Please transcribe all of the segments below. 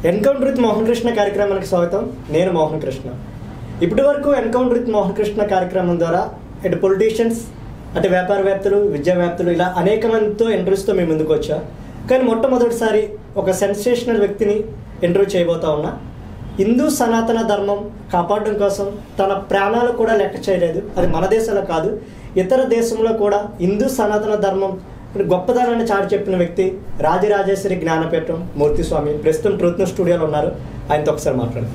Encounter with Mohan Krishna కార్యక్రమానికి స్వాగతం నేను మోహన్ కృష్ణ ఇప్పటి వరకు ఎన్కౌంటర్ విత్ మోహన్ కృష్ణ కార్యక్రమం ద్వారా ఇటు పొలిటీషియన్స్ అటు వ్యాపారవేత్తలు విద్యావేత్తలు ఇలా అనేక మందితో ఇంటర్వ్యూస్తో మేము ముందుకు వచ్చా కానీ మొట్టమొదటిసారి ఒక సెన్సేషనల్ వ్యక్తిని ఇంటర్వ్యూ చేయబోతా ఉన్నా హిందూ సనాతన ధర్మం కాపాడడం కోసం తన ప్రాణాలు కూడా లెక్క చేయలేదు అది మన దేశంలో కాదు ఇతర దేశంలో కూడా హిందూ సనాతన ధర్మం గొప్పదనాన్ని చాటి చెప్పిన వ్యక్తి రాజరాజేశ్వరి జ్ఞానపీఠం మూర్తి స్వామి ప్రస్తుతం ట్రూత్ న్యూస్ స్టూడియోలో ఉన్నారు ఆయనతో ఒకసారి మాట్లాడు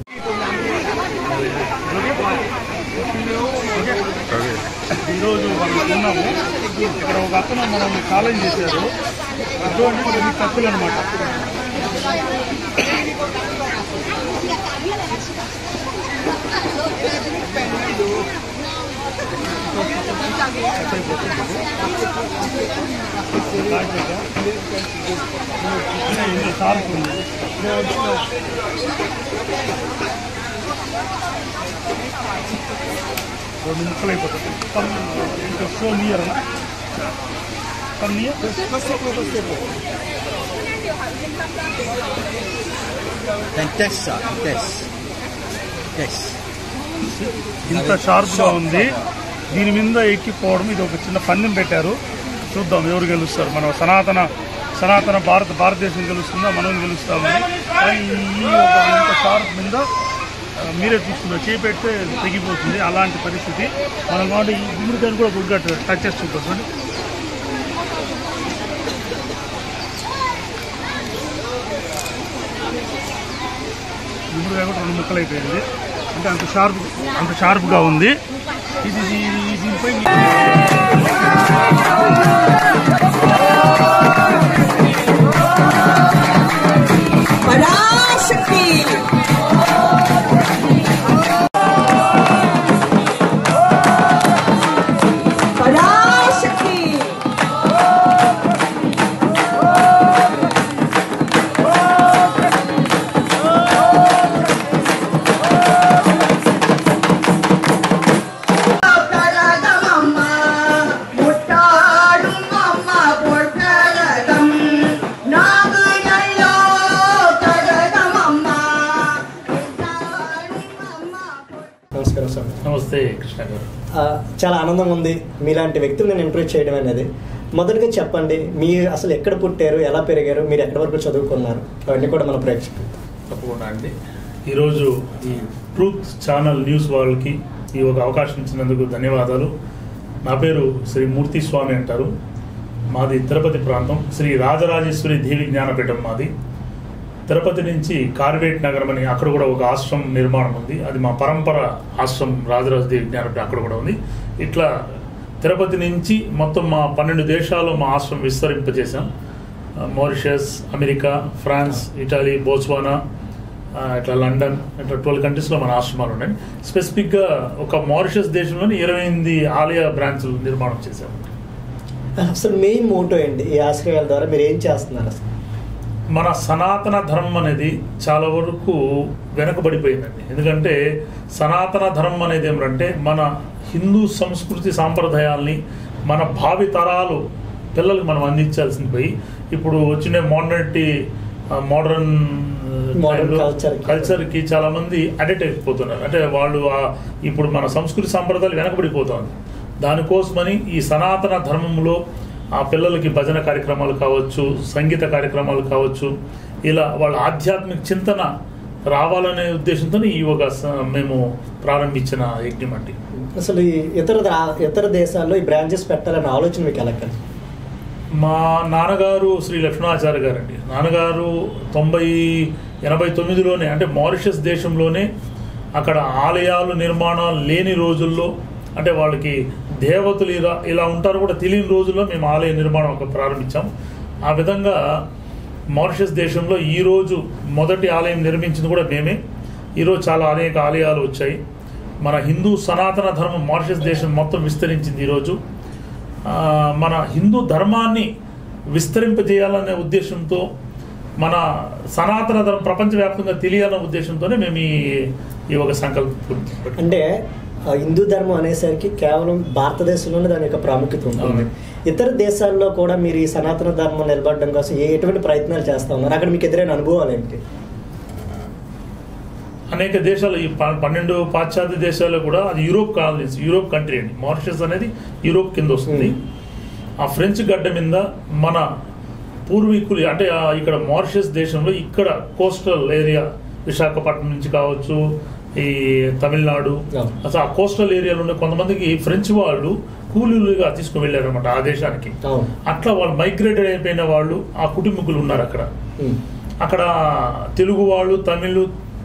ఈరోజు మనం ఉన్నాము ఇక్కడ ఒక అతను మనం ఛాలెంజ్ చేశారు అటువంటి కొన్ని తప్పులు అనమాట షార్ప్ ఉంది రెండు ముక్కలు అయిపోతుంది కమ్ ఇంకా సో నియర్ అన్న come near Then test, sir. Test. Test. ఇంత షార్ప్గా ఉంది దీని మీద ఎక్కిపోవడం ఇది ఒక చిన్న పందెం పెట్టారు చూద్దాం ఎవరు గెలుస్తారు మన సనాతన సనాతన భారత భారతదేశం గెలుస్తుందా మనం గెలుస్తామని కానీ ఈ ఒక ఇంత షార్ప్ మీద ఆ, మీరే చూస్తున్నారు చేయి పెడితే తెగిపోతుంది అలాంటి పరిస్థితి మనం కాబట్టి ఈ గుమ్మడికాయని కూడా గుడ్గా టచ్ చేసి చూద్దాం చూడండి గుమ్మడికాయ కూడా రెండు ముక్కలు అయిపోయింది అంటే అంత షార్ప్ అంత షార్ప్గా ఉంది ఇది ఇది- దీనిపై పరాశక్తి పరాశక్తి కరగమమ్మ ముట్టాడు అమ్మ పొట్టరగం నాగులలో కరగమమ్మ నమస్కారం స్వామి నమస్తే కృష్ణ గారు ఆ, చాలా ఆనందంగా ఉంది మీలాంటి వ్యక్తులు నేను ఇంటర్వ్యూ చేయడం అనేది మొదటగా చెప్పండి మీరు అసలు ఎక్కడ పుట్టారు ఎలా పెరిగారు మీరు ఎక్కడి వరకు చదువుకున్నారు అవన్నీ కూడా మన ప్రేక్షకులు తప్పకుండా అండి ఈరోజు ఈ ట్రూత్ ఛానల్ న్యూస్ వాళ్ళకి ఈ ఒక అవకాశం ఇచ్చినందుకు ధన్యవాదాలు నా పేరు శ్రీ మూర్తి స్వామి అంటారు మాది తిరుపతి ప్రాంతం శ్రీ రాజరాజేశ్వరి దేవి జ్ఞానపీఠం మాది తిరుపతి నుంచి కార్వేట్ నగరం అని అక్కడ కూడా ఒక ఆశ్రమం నిర్మాణం ఉంది అది మా పరంపర ఆశ్రమం రాజరాజదేవి జ్ఞానపీఠం అక్కడ కూడా ఉంది ఇట్లా తిరుపతి నుంచి మొత్తం మా పన్నెండు దేశాల్లో మా ఆశ్రమం విస్తరింపజేశాం ఆ, Mauritius America France Italy Botswana ఆ, ఇట్లా లండన్ ఇట్లా ట్వెల్వ్ కంట్రీస్లో మన ఆశ్రమాలు ఉన్నాయి స్పెసిఫిక్గా ఒక మారిషస్ దేశంలోని ఇరవై ఎనిమిది ఆలయ బ్రాంచ్లు నిర్మాణం చేశాం అసలు మెయిన్ మోటో ఏంటి ఈ ఆశ్రయాల ద్వారా మీరు ఏం చేస్తున్నారు అసలు మన సనాతన ధర్మం అనేది చాలా వరకు వెనకబడిపోయిందండి ఎందుకంటే సనాతన ధర్మం అనేది ఏమిటంటే మన హిందూ సంస్కృతి సాంప్రదాయాల్ని మన భావి తరాలు పిల్లలకు మనం అందించాల్సింది పోయి ఇప్పుడు వచ్చిన మోడర్నిటీ మోడర్న్ Modern culture కి. కల్చర్కి చాలా మంది అడిక్ట్ అయిపోతున్నారు అంటే వాళ్ళు ఆ- ఇప్పుడు మన సంస్కృతి సాంప్రదాయాలు వెనకబడిపోతుంది దానికోసమని ఈ సనాతన ధర్మంలో ఆ పిల్లలకి భజన కార్యక్రమాలు కావచ్చు సంగీత కార్యక్రమాలు కావచ్చు ఇలా వాళ్ళ ఆధ్యాత్మిక చింతన రావాలనే ఉద్దేశంతో ఈ ఒక స- మేము ప్రారంభించిన యజ్ఞం అండి అసలు ఈ ఇతర రా- ఇతర దేశాల్లో ఈ బ్రాంచెస్ పెట్టాలనే ఆలోచన మీకు ఎలా కలిసి మా నాన్నగారు శ్రీ లక్ష్మణాచార్య గారండి నాన్నగారు తొంభై ఎనభై తొమ్మిదిలోనే అంటే మారిషస్ దేశంలోనే అక్కడ ఆలయాలు నిర్మాణాలు లేని రోజుల్లో అంటే వాళ్ళకి దేవతలు ఇలా ఇలా ఉంటారు కూడా తెలియని రోజుల్లో మేము ఆలయ నిర్మాణం ఒక ప్రారంభించాం ఆ విధంగా మారిషస్ దేశంలో ఈరోజు మొదటి ఆలయం నిర్మించింది కూడా మేమే ఈరోజు చాలా అనేక ఆలయాలు వచ్చాయి మన హిందూ సనాతన ధర్మం మారిషస్ దేశం మొత్తం విస్తరించింది ఈరోజు ఆ, మన హిందూ ధర్మాన్ని విస్తరింపజేయాలనే ఉద్దేశంతో మన సనాతన ధర్మం ప్రపంచవ్యాప్తంగా తెలియాలనే ఉద్దేశంతోనే మేము ఈ ఈ ఒక సంకల్పం పెట్టుకున్నాం. అంటే ఆ, హిందూ ధర్మం అనేసరికి కేవలం భారతదేశంలోనే దాని యొక్క ప్రాముఖ్యత ఉంటుంది అవును. ఇతర దేశాల్లో కూడా మీరు ఈ సనాతన ధర్మం నిలబడడం కోసం ఏ ఎటువంటి ప్రయత్నాలు చేస్తా ఉన్నారు అక్కడ మీకు ఎదురైన అనుభవాలు ఏంటి అనేక దేశాలు ఈ ప- పన్నెండు పాశ్చాత్య దేశాల్లో కూడా అది యూరోప్ కాలనీస్ యూరోప్ కంట్రీ అండి మారిషస్ అనేది యూరోప్ కింద వస్తుంది ఆ ఫ్రెంచ్ గడ్డ మీద మన పూర్వీకులు అంటే ఆ ఇక్కడ మారిషస్ దేశంలో ఇక్కడ కోస్టల్ ఏరియా విశాఖపట్నం నుంచి కావచ్చు ఈ తమిళనాడు అవును. అసలు ఆ కోస్టల్ ఏరియాలో ఉండే కొంతమందికి ఫ్రెంచ్ వాళ్ళు కూలీలుగా తీసుకుని వెళ్ళారనమాట ఆ దేశానికి అవును అట్లా వాళ్ళు మైగ్రేటెడ్ అయిపోయిన వాళ్ళు ఆ కుటుంబీకులు ఉన్నారు అక్కడ ఉమ్. అక్కడ తెలుగు వాళ్ళు తమిళ్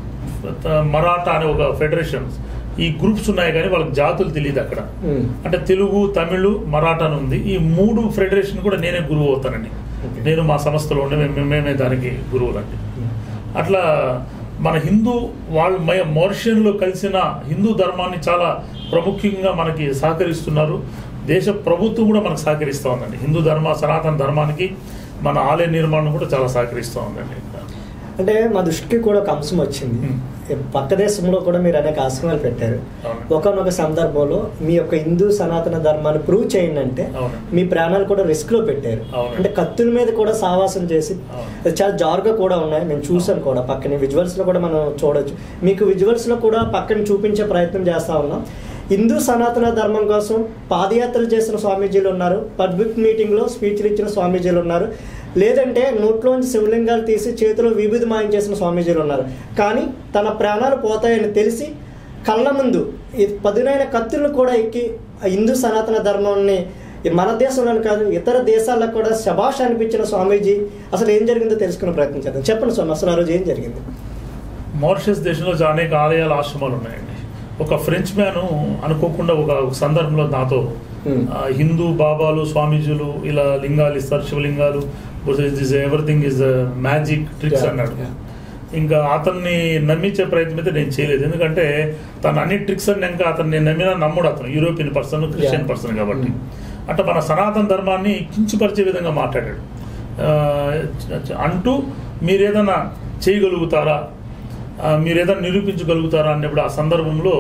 త- మరాఠా అనే ఒక ఫెడరేషన్ ఈ గ్రూప్స్ ఉన్నాయి కానీ వాళ్ళకి జాతులు తెలియదు అక్కడ ఉమ్. అంటే తెలుగు తమిళ్ మరాఠా అని ఉంది ఈ మూడు ఫెడరేషన్ కూడా నేనే గురువు అవుతానండి Okay. నేను మా సంస్థలో ఉండే మేము- మేమే దానికి గురువులండి అట్లా మన హిందూ వాళ్ళు మోరిషియన్లో కలిసిన హిందూ ధర్మాన్ని చాలా ప్రముఖంగా మనకి సహకరిస్తున్నారు దేశ ప్రభుత్వం కూడా మనకు సహకరిస్తూ ఉందండి హిందూ ధర్మ సనాతన ధర్మానికి మన ఆలయ నిర్మాణం కూడా చాలా సహకరిస్తూ ఉందండి అంటే మా దృష్టికి కూడా ఒక అంశం వచ్చింది ఉమ్. ఈ పక్క దేశంలో కూడా మీరు అనేక ఆశ్రమాలు పెట్టారు అవును. ఒకనొక సందర్భంలో మీ యొక్క హిందూ సనాతన ధర్మాన్ని ప్రూవ్ చేయండి అంటే అవును. మీ ప్రాణాలు కూడా రిస్క్ లో పెట్టారు అవును. అంటే కత్తుల మీద కూడా సావాసం చేసి అవును. అది చాలా జారుగా కూడా ఉన్నాయి మేము చూసాం కూడా పక్కన విజువల్స్ లో కూడా మనం చూడొచ్చు మీకు విజువల్స్ లో కూడా పక్కన చూపించే ప్రయత్నం చేస్తా ఉన్నాం హిందూ సనాతన ధర్మం కోసం పాదయాత్రలు చేసిన స్వామీజీలు ఉన్నారు పబ్లిక్ మీటింగ్ లో స్పీచ్లు ఇచ్చిన స్వామీజీలు ఉన్నారు లేదంటే నోట్లోంచి శివలింగాలు తీసి చేతిలో విభూది మాయం చేసిన స్వామీజీలు ఉన్నారు కానీ తన ప్రాణాలు పోతాయని తెలిసి కళ్ళ ముందు ఈ పదునైన కత్తులను కూడా ఎక్కి ఆ హిందూ సనాతన ధర్మాన్ని ఈ మన దేశంలోనే కాదు ఇతర దేశాల్లో కూడా శబాష్ అనిపించిన స్వామీజీ అసలు ఏం జరిగిందో తెలుసుకునే ప్రయత్నం చేద్దాం చెప్పండి స్వామి అసలు ఆ రోజు ఏం జరిగింది మారిషస్ దేశంలో చాలా అనేక ఆలయాల ఆశ్రమాలు ఉన్నాయండి ఒక ఫ్రెంచ్ మ్యాన్ అనుకోకుండా ఒక సందర్భంలో నాతో Hmm. ఆ, హిందూ బాబాలు స్వామీజీలు ఇలా లింగాలు ఇస్తారు శివలింగాలు everything is magic tricks Yeah, అన్నాడు yeah. ఇంకా అతన్ని నమ్మించే ప్రయత్నం అయితే నేను చేయలేదు ఎందుకంటే తను అన్ని ట్రిక్స్ అన్నాక అతను నేను నమ్మినా నమ్ముడు అతను European person Christian Yeah. Person కాబట్టి Mm. అంటే మన సనాతన ధర్మాన్ని కించపరిచే విధంగా మాట్లాడాడు ఆ, అంటూ మీరేదన్నా చేయగలుగుతారా ఆ, మీరేదన్నా నిరూపించగలుగుతారా అన్నప్పుడు ఆ సందర్భంలో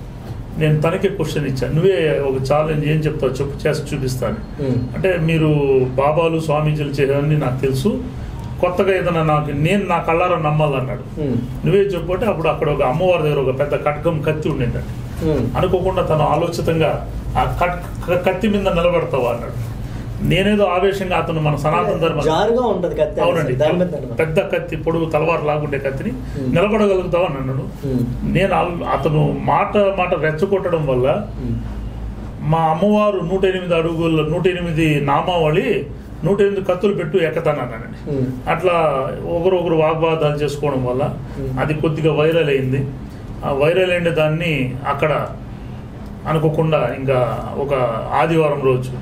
నేను తనకే క్వశ్చన్ ఇచ్చాను నువ్వే ఒక ఛాలెంజ్ ఏం చెప్తావు చెప్పు చేసి చూపిస్తాను Hmm. అంటే మీరు బాబాలు స్వామీజీలు చేయాలని నాకు తెలుసు కొత్తగా ఏదైనా నాకు నేను నా కళ్ళారా నమ్మాలన్నాడు Hmm. నువ్వే చెప్పు అంటే అప్పుడు అక్కడ ఒక అమ్మవారి దగ్గర ఒక పెద్ద కట్కం కత్తి ఉండిందండి Hmm. అనుకోకుండా తను ఆలోచితంగా ఆ కట్ క- కత్తి మీద నిలబడతావా అన్నాడు నేనేదో ఆవేశంగా అతను మన సనాతన ధర్మ జారుగా ఉంటది కత్తి అవునండి దాని మీద నిలబడి. పెద్ద కత్తి పొడుగు తలవారు లాగుండే కత్తిని Hmm. నిలబడగలుగుతావా అని అన్నాడు Hmm. నేను అల్- అతను మాట మాట రెచ్చగొట్టడం వల్ల Hmm. మా అమ్మవారు నూట ఎనిమిది అడుగుల నూట ఎనిమిది నామావళి నూట ఎనిమిది కత్తులు పెట్టు ఎక్కతానన్నానండి Hmm. అట్లా ఒకరు ఒకరు వాగ్వాదాలు చేసుకోవడం వల్ల Hmm. అది కొద్దిగా వైరల్ అయింది ఆ వైరల్ అయిన దాన్ని అక్కడ అనుకోకుండా ఇంకా ఒక ఆదివారం రోజు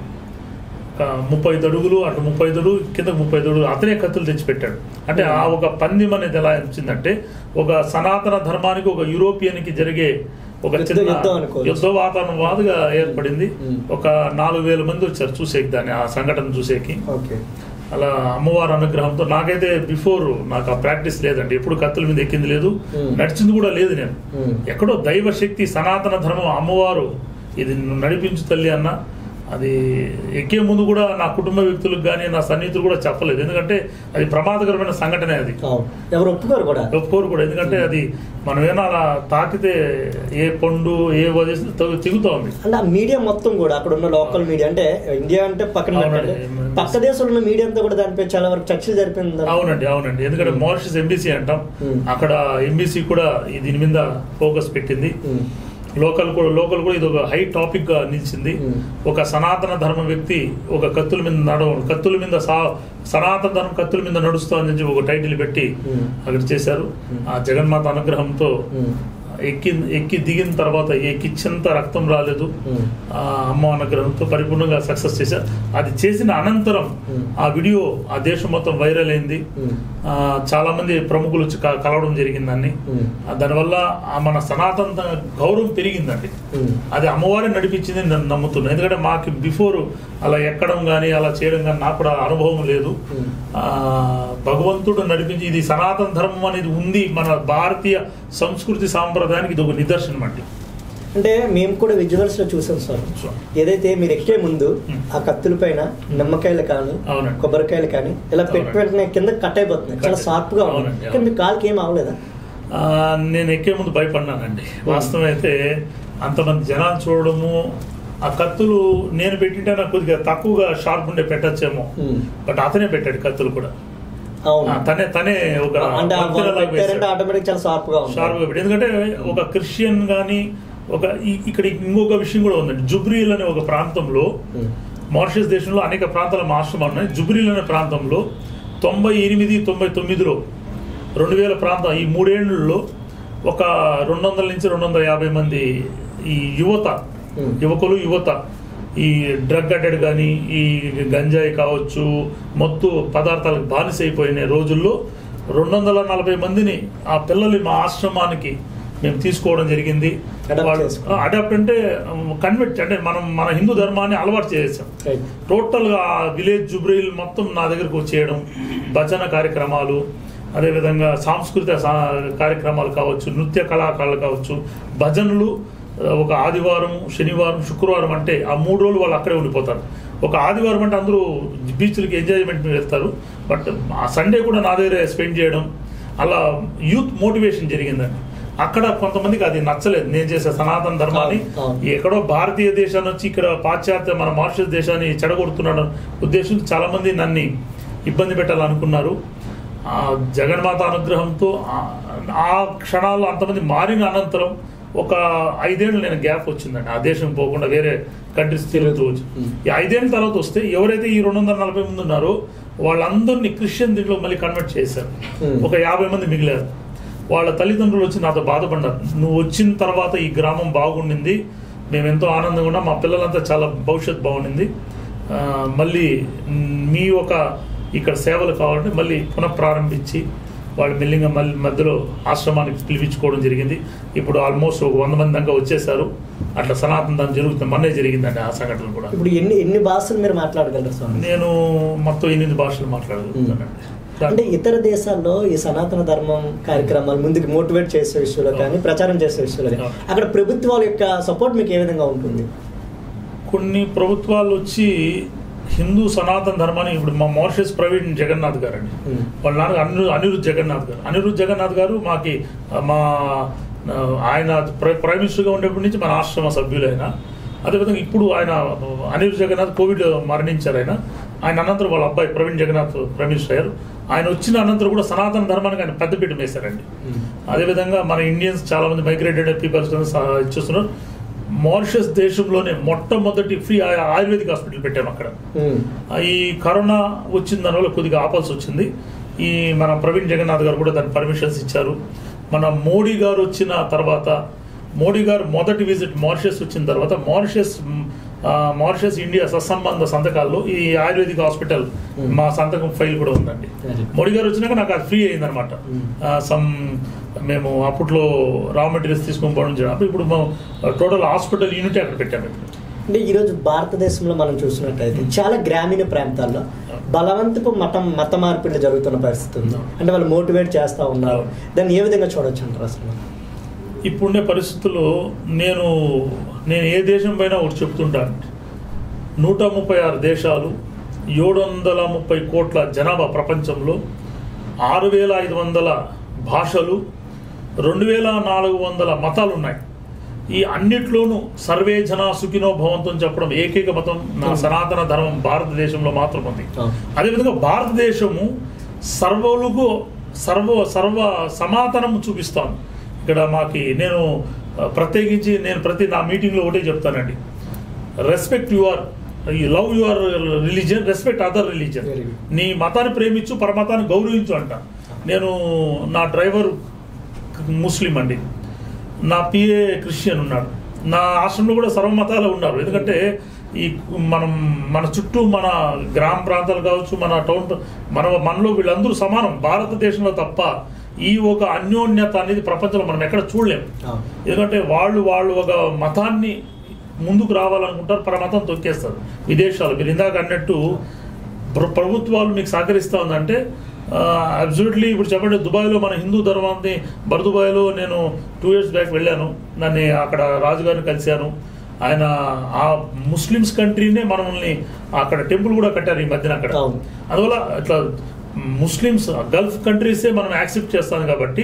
ఒక ముప్పై అడుగులు అటు ముప్పై అడుగులు కింద ముప్పై అడుగులు అతనే కత్తులు తెచ్చిపెట్టాడు అంటే ఆ ఒక పందెం అనేది ఎలా వచ్చిందంటే ఒక సనాతన ధర్మానికి ఒక యూరోపియన్కి జరిగే ఒక యుద్ధ- చిన్న యుద్ధం అనుకోవచ్చు. యుద్ధ వాతావరణం వాదుగా ఏర్పడింది మ్మ్. ఒక నాలుగు వేల మంది వచ్చారు చూసేకి దాన్ని ఆ సంఘటన చూసేకి ఓకే అలా అమ్మవారి అనుగ్రహంతో నాకైతే బిఫోర్ నాకు ఆ ప్రాక్టీస్ లేదండి ఎప్పుడు కత్తుల మీద ఎక్కింది లేదు మ్మ్. నడిచింది కూడా లేదు నేను మ్మ్. ఎక్కడో దైవ శక్తి సనాతన ధర్మం అమ్మవారు ఇది నువ్వు నడిపించు తల్లి అన్న అది ఎక్కే ముందు కూడా నా కుటుంబ వ్యక్తులకు కానీ నా సన్నిహితులు కూడా చెప్పలేదు ఎందుకంటే అది ప్రమాదకరమైన సంఘటనే అది అవును ఎవరు ఒప్పుకోరు కూడా ఒప్పుకోరు కూడా ఎందుకంటే అది మనం ఏమైనా అలా తాకితే ఏ పండు ఏ వదిలేస్తే తెగు- తెగుతా ఉంది అంటే ఆ మీడియా మొత్తం కూడా అక్కడ ఉన్న లోకల్ మీడియా అంటే ఇండియా అంటే పక్కన అవునండి. పెట్టండి. పక్క దేశంలో ఉన్న మీడియా అంతా కూడా దానిపై చాలా వరకు చర్చలు జరిపింది అవునండి అవునండి ఎందుకంటే మ్మ్. మారిషస్ ఎంబీసీ అంటాం మ్మ్. అక్కడ ఎంబీసీ కూడా ఈ దీని మీద ఫోకస్ పెట్టింది ఉమ్. లోకల్ కూడా లోకల్ కూడా ఇది ఒక హై టాపిక్ గా నిలిచింది మ్మ్. ఒక సనాతన ధర్మ వ్యక్తి ఒక కత్తుల మీద నడవ కత్తుల మీద సా సనాతన ధర్మం కత్తుల మీద నడుస్తూ అని చెప్పి ఒక టైటిల్ పెట్టి మ్మ్. అక్కడ చేశారు మ్మ్. ఆ జగన్మాత అనుగ్రహంతో ఉమ్. ఎక్కి ఎక్కి దిగిన తర్వాత ఎక్కించేంత రక్తం రాలేదు ఉమ్. ఆ అమ్మ అనుగ్రహంతో పరిపూర్ణంగా సక్సెస్ చేశారు అది చేసిన అనంతరం మ్మ్. ఆ వీడియో ఆ దేశం మొత్తం వైరల్ అయింది ఉమ్. ఆ, చాలా మంది ప్రముఖులు వచ్చి క- కలవడం జరిగిందండి ఉమ్. ఆ, దానివల్ల ఆ మన సనాతన ద- గౌరవం పెరిగిందండి ఉమ్. అది అమ్మవారే నడిపించింది నేను నమ్ముతున్నాను ఎందుకంటే మాకు బిఫోర్ అలా ఎక్కడం కానీ అలా చేయడం కానీ నాకు కూడా అనుభవం లేదు ఉమ్. ఆ, భగవంతుడు నడిపించి ఇది సనాతన ధర్మం అనేది ఉంది మన భారతీయ సంస్కృతి సాంప్రదాయానికి ఇది ఒక నిదర్శనం అండి అంటే మేము కూడా విజువల్స్ లో చూసాం సార్ సో, ఏదైతే మీరు ఎక్కే ముందు ఉమ్. ఆ కత్తుల పైన నిమ్మకాయలు కానీ అవునండి. కొబ్బరికాయలు కానీ ఇలా పెట్టి అవునండి. వెంటనే కింద కట్ అయిపోతుంది చాలా కట్ షార్ప్ గా ఉంది అవునండి, కానీ మీ కాలుకి ఏం అవ్వలేదా ఆ, నేను ఎక్కే ముందు భయపడినానండి వాస్తవం అయితే అంతమంది జనాలు చూడడము ఆ కత్తులు నేను పెట్టింటే నాకు కొద్దిగా తక్కువగా షార్ప్ ఉండే పెట్టచ్చేమో Hmm. బట్ అతనే పెట్టాడు కత్తులు కూడా అవును ఆ, తనే తనే ఒక అంటే ఆ వంతెనలాగా వాళ్ళు పెట్టారంటే వేశాడు. ఆటోమేటిక్ చాలా షార్ప్ గా ఉంటుంది షార్ప్గా పెట్టి ఎందుకంటే ఒక క్రిస్టియన్ కానీ ఒక ఈ- ఇక్కడ ఇంకొక విషయం కూడా ఉందండి జుబ్రీల్ అనే ఒక ప్రాంతంలో ఉమ్. మారిషస్ దేశంలో అనేక ప్రాంతాల ఆశ్రమాలు ఉన్నాయి జుబ్రీల్ అనే ప్రాంతంలో తొంభై ఎనిమిది తొంభై తొమ్మిదిలో రెండు వేల ప్రాంతం ఈ మూడేళ్లలో ఒక రెండు వందల నుంచి రెండు వందల యాభై మంది ఈ యువత Hmm. యువకులు యువత ఈ డ్రగ్ అడెడ్ కానీ ఈ గంజాయి కావచ్చు మత్తు పదార్థాలకు బానిస అయిపోయిన రోజుల్లో రెండు వందల నలభై మందిని ఆ పిల్లలు మా ఆశ్రమానికి మేము తీసుకోవడం జరిగింది Adopt వాళ్ళు- చేసుకున్నారు. అడాప్ట్ అంటే కన్వర్ట్ అంటే మనం మన హిందూ ధర్మాన్ని అలవాటు చేసాం రైట్ టోటల్గా ఆ విలేజ్ జుబ్రీల్ మొత్తం నా దగ్గరకు వచ్చేయడం భజన కార్యక్రమాలు అదేవిధంగా సాంస్కృతిక సా- కార్యక్రమాలు కావచ్చు నృత్య కళాకారులు కావచ్చు భజనలు ఆ, ఒక ఆదివారం శనివారం శుక్రవారం అంటే ఆ మూడు రోజులు వాళ్ళు అక్కడే ఉండిపోతారు ఒక ఆదివారం అంటే అందరూ బీచ్లకి ఎంజాయ్మెంట్ వెళ్తారు బట్ ఆ సండే కూడా నా దగ్గర స్పెండ్ చేయడం అలా యూత్ మోటివేషన్ జరిగిందండి అక్కడ కొంతమందికి అది నచ్చలేదు నేను చేసే సనాతన ధర్మాన్ని అవును, అవును. ఎక్కడో భారతీయ దేశాన్ని వచ్చి ఇక్కడ పాశ్చాత్య మన మారిషస్ దేశాన్ని చెడగొడుతున్నాడు ఉద్దేశం చాలా మంది నన్ను ఇబ్బంది పెట్టాలనుకున్నారు ఆ జగన్మాత అనుగ్రహంతో ఆ- ఆ క్షణాల్లో అంతమంది మారిన అనంతరం ఒక ఐదేళ్ళు నేను గ్యాప్ వచ్చిందండి ఆ దేశం పోకుండా వేరే కంట్రీస్ తిరుగుతూ వచ్చి ఈ ఐదేళ్ళ తర్వాత వస్తే ఎవరైతే ఈ రెండు వందల నలభై మంది ఉన్నారో వాళ్ళందరినీ క్రిస్టియన్ దీంట్లో మళ్ళీ కన్వర్ట్ చేశారు Hmm. ఒక యాభై మంది మిగిలారు వాళ్ళ తల్లిదండ్రులు వచ్చి నాతో బాధపడ్డారు నువ్వు వచ్చిన తర్వాత ఈ గ్రామం బాగుండింది మేము ఎంతో ఆనందంగా ఉన్నాం మా పిల్లలంతా చాలా భవిష్యత్ బాగుండింది ఆ, మళ్ళీ మ్, మీ ఒక ఇక్కడ సేవలు కావాలంటే మళ్ళీ పునఃప్రారంభించి వాళ్ళు మెల్లిగా మళ్ళీ మధ్యలో ఆశ్రమానికి పిలిపించుకోవడం జరిగింది ఇప్పుడు ఆల్మోస్ట్ ఒక వంద మంది దాకా వచ్చేసారు అట్లా సనాతన దాని జరుగుతుంది మొన్నే జరిగిందండి ఆ సంఘటన కూడా ఇప్పుడు ఎన్ని ఎన్ని భాషలు మీరు మాట్లాడగలరు స్వామి నేను మొత్తం ఎనిమిది భాషలు మాట్లాడగలుగుతానండి అంటే ఇతర దేశాల్లో ఈ సనాతన ధర్మం కార్యక్రమాలు ముందుకు మోటివేట్ చేసే విషయంలో కానీ ప్రచారం చేసే విషయంలో కానీ అక్కడ ప్రభుత్వాల యొక్క సపోర్ట్ మీకు ఏ విధంగా ఉంటుంది కొన్ని ప్రభుత్వాలు వచ్చి హిందూ సనాతన ధర్మాన్ని ఇప్పుడు మా మోర్షస్ ప్రవీణ్ జగన్నాథ్ గారు అండి Hmm. వాళ్ళ నాన్న అనిరు అనిరుద్ జగన్నాథ్ గారు అనిరుద్ జగన్నాథ్ గారు మాకి ఆ, మా ఆ, ఆయన ప్ర- ప్రైమ్ మినిస్టర్గా ఉండేప్పటి నుంచి మన ఆశ్రమ సభ్యులు ఆయన అదేవిధంగా ఇప్పుడు ఆయన అనిరుద్ జగన్నాథ్ కోవిడ్ మరణించారు ఆయన ఆయన అనంతరం వాళ్ళ అబ్బాయి ప్రవీణ్ జగన్నాథ్ ప్రైమ్ మినిస్టర్ అయ్యారు ఆయన వచ్చిన అనంతరం కూడా సనాతన ధర్మానికి ఆయన పెద్దపీట వేశారండి అదేవిధంగా మన ఇండియన్స్ చాలా మంది మైగ్రేటెడ్ పీపుల్స్ ఇచ్చేస్తున్నారు మారిషస్ దేశంలోనే మొట్టమొదటి ఫ్రీ ఆయుర్వేదిక్ హాస్పిటల్ పెట్టాము అక్కడ ఉమ్. ఆ, ఈ కరోనా వచ్చిన దానివల్ల కొద్దిగా ఆపాల్సి వచ్చింది ఈ మన ప్రవీణ్ జగన్నాథ్ గారు కూడా దాని పర్మిషన్స్ ఇచ్చారు మన మోడీ గారు వచ్చిన తర్వాత మోడీ గారు మొదటి విజిట్ మారిషస్ వచ్చిన తర్వాత మారిషస్ మ్, ఆ, మారిషస్ ఇండియా సత్సంబంధ సంతకాల్లో ఈ ఆయుర్వేదిక్ హాస్పిటల్ మా సంతకం ఫైల్ కూడా ఉందండి Very మోడీ గారు వచ్చినాక నాకు అది ఫ్రీ అయిందనమాట సమ్ మేము అప్పట్లో రా మెటీరియల్స్ తీసుకొని పోవడం జరిగింది అప్పుడు ఇప్పుడు మేము టోటల్ హాస్పిటల్ యూనిట్ అక్కడ పెట్టాము ఇప్పుడు అంటే ఈరోజు భారతదేశంలో మనం చూసినట్టయితే చాలా గ్రామీణ ప్రాంతాల్లో బలవంతపు మతం మత మార్పిడి జరుగుతున్న పరిస్థితి ఉంది అంటే వాళ్ళు మోటివేట్ చేస్తూ ఉన్నారు దాన్ని ఏ విధంగా చూడొచ్చు అంటారు అసలు ఇప్పుడుండే పరిస్థితుల్లో నేను నేను ఏ దేశం పైన ఒకటి చెప్తుంటాను నూట ముప్పై ఆరు దేశాలు ఏడు వందల ముప్పై కోట్ల జనాభా ప్రపంచంలో ఆరు వేల ఐదు వందల భాషలు రెండు వేల నాలుగు వందల మతాలు ఉన్నాయి ఈ అన్నిట్లోనూ సర్వే జన సుఖినో భవంతో చెప్పడం ఏకైక మతం నా సనాతన ధర్మం భారతదేశంలో మాత్రం ఉంది అవును. అదేవిధంగా భారతదేశము సర్వలకు సర్వ సర్వ సమాధానం చూపిస్తాను ఇక్కడ మాకి నేను ఆ, ప్రత్యేకించి నేను ప్రతి నా మీటింగ్లో ఒకటే చెప్తానండి respect your love your religion respect other religion Very good. నీ మతాన్ని ప్రేమించు పరమతాన్ని గౌరవించు అంట నేను నా డ్రైవర్ ముస్లిం అండి నా పిఏ క్రిస్టియన్ ఉన్నాడు నా ఆశ్రమంలో కూడా సర్వమతాలు ఉన్నారు ఎందుకంటే ఈ మనం మన చుట్టూ మన గ్రామ ప్రాంతాలు కావచ్చు మన టౌన్ మన మనలో వీళ్ళందరూ సమానం భారతదేశంలో తప్ప ఈ ఒక అన్యోన్యత అనేది ప్రపంచంలో మనం ఎక్కడ చూడలేం అవును. ఎందుకంటే వాళ్ళు వాళ్ళు ఒక మతాన్ని ముందుకు రావాలనుకుంటారు పరమతం తొక్కేస్తారు విదేశాలు మీరు ఇందాక అన్నట్టు ప్ర- ప్రభుత్వాలు మీకు సహకరిస్తా ఉందంటే అబ్జల్యూట్లీ ఇప్పుడు చెప్పండి దుబాయ్లో మన హిందూ ధర్మాన్ని బర్దుబాయ్లో నేను టూ ఇయర్స్ బ్యాక్ వెళ్ళాను నన్ను అక్కడ రాజుగారిని కలిశాను ఆయన ఆ ముస్లిమ్స్ కంట్రీనే మనల్ని అక్కడ టెంపుల్ కూడా కట్టారు ఈ మధ్యన అక్కడ అవును. అందువల్ల ఇట్లా ముస్లిమ్స్ గల్ఫ్ కంట్రీసే మనం యాక్సెప్ట్ చేస్తాం కాబట్టి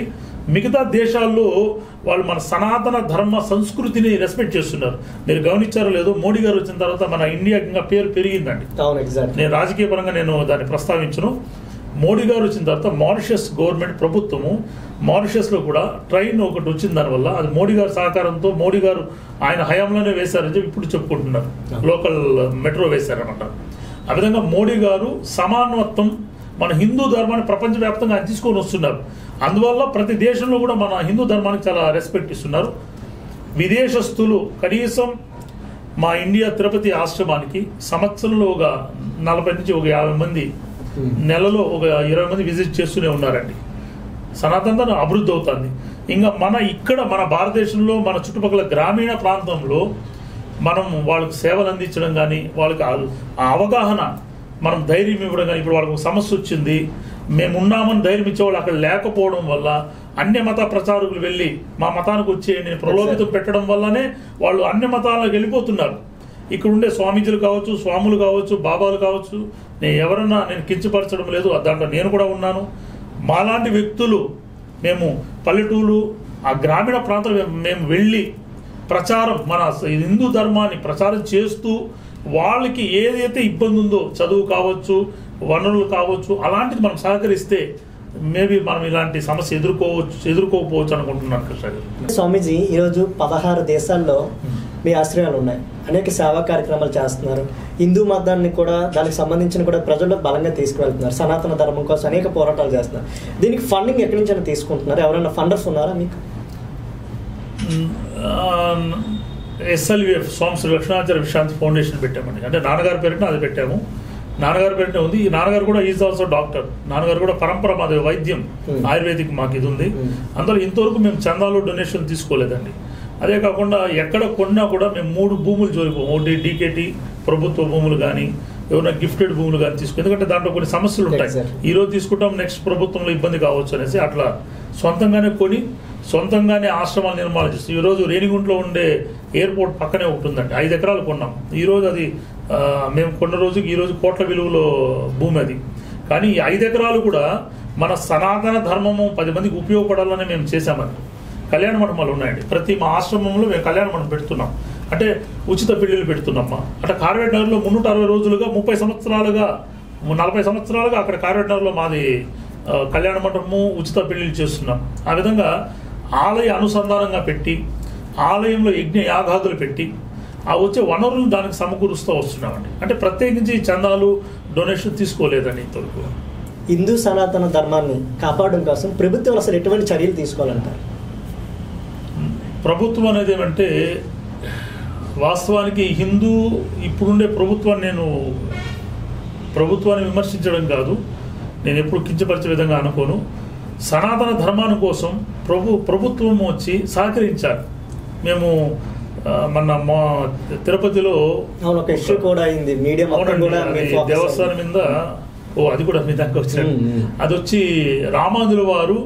మిగతా దేశాల్లో వాళ్ళు మన సనాతన ధర్మ సంస్కృతిని రెస్పెక్ట్ చేస్తున్నారు మీరు గమనించారో లేదో మోడీ గారు వచ్చిన తర్వాత మన ఇండియా ఇంకా పేరు పెరిగిందండి అవును ఎగ్జాక్ట్ నేను రాజకీయ పరంగా నేను దాన్ని ప్రస్తావించను మోడీ గారు వచ్చిన తర్వాత మారిషస్ గవర్నమెంట్ ప్రభుత్వము మారిషస్లో కూడా ట్రైన్ ఒకటి వచ్చిన దానివల్ల అది మోడీ గారి సహకారంతో మోడీ గారు ఆయన హయాంలోనే వేశారని చెప్పి ఇప్పుడు చెప్పుకుంటున్నారు లోకల్ మెట్రో వేశారన్నమాట ఆ విధంగా మోడీ గారు సమానత్వం మన హిందూ ధర్మాన్ని ప్రపంచవ్యాప్తంగా ఆయన తీసుకొని వస్తున్నారు అందువల్ల ప్రతి దేశంలో కూడా మన హిందూ ధర్మానికి చాలా రెస్పెక్ట్ ఇస్తున్నారు విదేశస్తులు కనీసం మా ఇండియా తిరుపతి ఆశ్రమానికి సంవత్సరంలో ఒక నలభై నుంచి ఒక యాభై మంది నెలలో ఒక ఇరవై మంది విజిట్ చేస్తూనే ఉన్నారండి సనాతన ధర్మం అభివృద్ధి అవుతుంది ఇంకా మన ఇక్కడ మన భారతదేశంలో మన చుట్టుపక్కల గ్రామీణ ప్రాంతంలో మనం వాళ్ళకి సేవలు అందించడం కానీ వాళ్ళకి ఆ- ఆ అవగాహన మనం ధైర్యం ఇవ్వడం కానీ ఇప్పుడు వాళ్ళకి ఒక సమస్య వచ్చింది మేము ఉన్నామని ధైర్యం ఇచ్చేవాళ్ళు అక్కడ లేకపోవడం వల్ల అన్య మత ప్రచారకులు వెళ్ళి మా మతానికి వచ్చేయండి అని ప్రలోభితం పెట్టడం వల్లనే వాళ్ళు అన్య మతాలకు వెళ్ళిపోతున్నారు ఇక్కడ ఉండే స్వామీజీలు కావచ్చు స్వాములు కావచ్చు బాబాలు కావచ్చు నేను ఎవరన్నా నేను కించపరచడం లేదు దాంట్లో నేను కూడా ఉన్నాను మాలాంటి వ్యక్తులు మేము పల్లెటూరు ఆ గ్రామీణ ప్రాంతం మేము వెళ్ళి ప్రచారం మన హిందూ ధర్మాన్ని ప్రచారం చేస్తూ వాళ్ళకి ఏదైతే ఇబ్బంది ఉందో చదువు కావచ్చు వనరులు కావచ్చు అలాంటిది మనం సహకరిస్తే మేబీ మనం ఇలాంటి సమస్య ఎదుర్కోవచ్చు ఎదుర్కోకపోవచ్చు అనుకుంటున్నాను కృష్ణ గారు స్వామీజీ ఈరోజు పదహారు దేశాల్లో మీ ఆశ్రయాలు ఉన్నాయి అనేక సేవా కార్యక్రమాలు చేస్తున్నారు హిందూ మతాన్ని కూడా దానికి సంబంధించిన కూడా ప్రజల్లో బలంగా తీసుకువెళ్తున్నారు సనాతన ధర్మం కోసం అనేక పోరాటాలు చేస్తున్నారు దీనికి ఫండింగ్ ఎక్కడి నుంచి అయినా తీసుకుంటున్నారు ఎవరైనా ఫండర్స్ ఉన్నారా మీకు ఎస్ఎల్విఎఫ్ స్వామి శ్రీ లక్ష్మణాచార్య విశ్రాంతి ఫౌండేషన్ పెట్టామండి అంటే నాన్నగారి పేరున అది పెట్టాము నాన్నగారి పేరున ఉంది ఈ నాన్నగారు కూడా ఈజ్ ఆల్సో డాక్టర్ నాన్నగారు కూడా పరంపర మాది వైద్యం Hmm. ఆయుర్వేదిక్ మాకు ఇది ఉంది Hmm. అందులో ఇంతవరకు మేము చందాలు డొనేషన్ తీసుకోలేదండి అదే కాకుండా ఎక్కడ కొన్నా కూడా మేము మూడు భూములు జోలిపోము ఒకటి డీకేటీ ప్రభుత్వ భూములు కానీ ఏమైనా గిఫ్టెడ్ భూములు కానీ తీసుకో ఎందుకంటే దాంట్లో కొన్ని సమస్యలు ఉంటాయి Exactly. ఈ రోజు తీసుకుంటాం నెక్స్ట్ ప్రభుత్వంలో ఇబ్బంది కావచ్చు అనేసి అట్లా సొంతంగానే కొని సొంతంగానే ఆశ్రమాలు నిర్మాణం చేస్తాం ఈ రోజు రేణిగుంట్లో ఉండే ఎయిర్పోర్ట్ పక్కనే ఒకటి ఉందండి ఐదు ఎకరాలు కొన్నాం ఈ రోజు అది ఆ, మేము కొన్న రోజుకి ఈ రోజు కోట్ల విలువలో భూమి అది కానీ ఈ ఐదు ఎకరాలు కూడా మన సనాతన ధర్మము పది మందికి ఉపయోగపడాలని మేము చేశామని కళ్యాణ మండపాలు ఉన్నాయండి ప్రతి మా ఆశ్రమంలో మేము కళ్యాణ మండపం పెడుతున్నాం అంటే ఉచిత పెళ్లిళ్ళు పెడుతున్నామ్మా అంటే కార్వేట్ నగర్లో మున్నూట అరవై రోజులుగా ముప్పై సంవత్సరాలుగా నలభై సంవత్సరాలుగా అక్కడ కార్వేట్ నగర్లో మాది ఆ, కళ్యాణ మండపము ఉచిత పెళ్లిళ్ళు చేస్తున్నాం ఆ విధంగా ఆలయ అనుసంధానంగా పెట్టి ఆలయంలో యజ్ఞ యాగాదులు పెట్టి ఆ వచ్చే వనరులను దానికి సమకూరుస్తూ వస్తున్నామండి అంటే ప్రత్యేకించి చందాలు డొనేషన్ తీసుకోలేదండి ఇంతవరకు హిందూ సనాతన ధర్మాన్ని కాపాడడం కోసం ప్రభుత్వం అసలు ఎటువంటి చర్యలు తీసుకోవాలంటారు ప్రభుత్వం అనేది ఏమంటే వాస్తవానికి హిందూ ఇప్పుడుండే ప్రభుత్వాన్ని నేను ప్రభుత్వాన్ని విమర్శించడం కాదు నేను ఎప్పుడు కించపరిచే విధంగా అనుకోను సనాతన ధర్మాని కోసం ప్రభు ప్రభుత్వం వచ్చి సహకరించాలి మేము ఆ, మొన్న మా తిరుపతిలో అవును ఒక ఇష్యూ కూడా అయింది మీడియా మొత్తం అవునండి, కూడా అది మీ focus దేవస్థానం అయింది. మీద ఓ అది కూడా మీ దాకా వచ్చినట్టు మ్మ్, మ్మ్. అది వచ్చి రామానుజుల వారు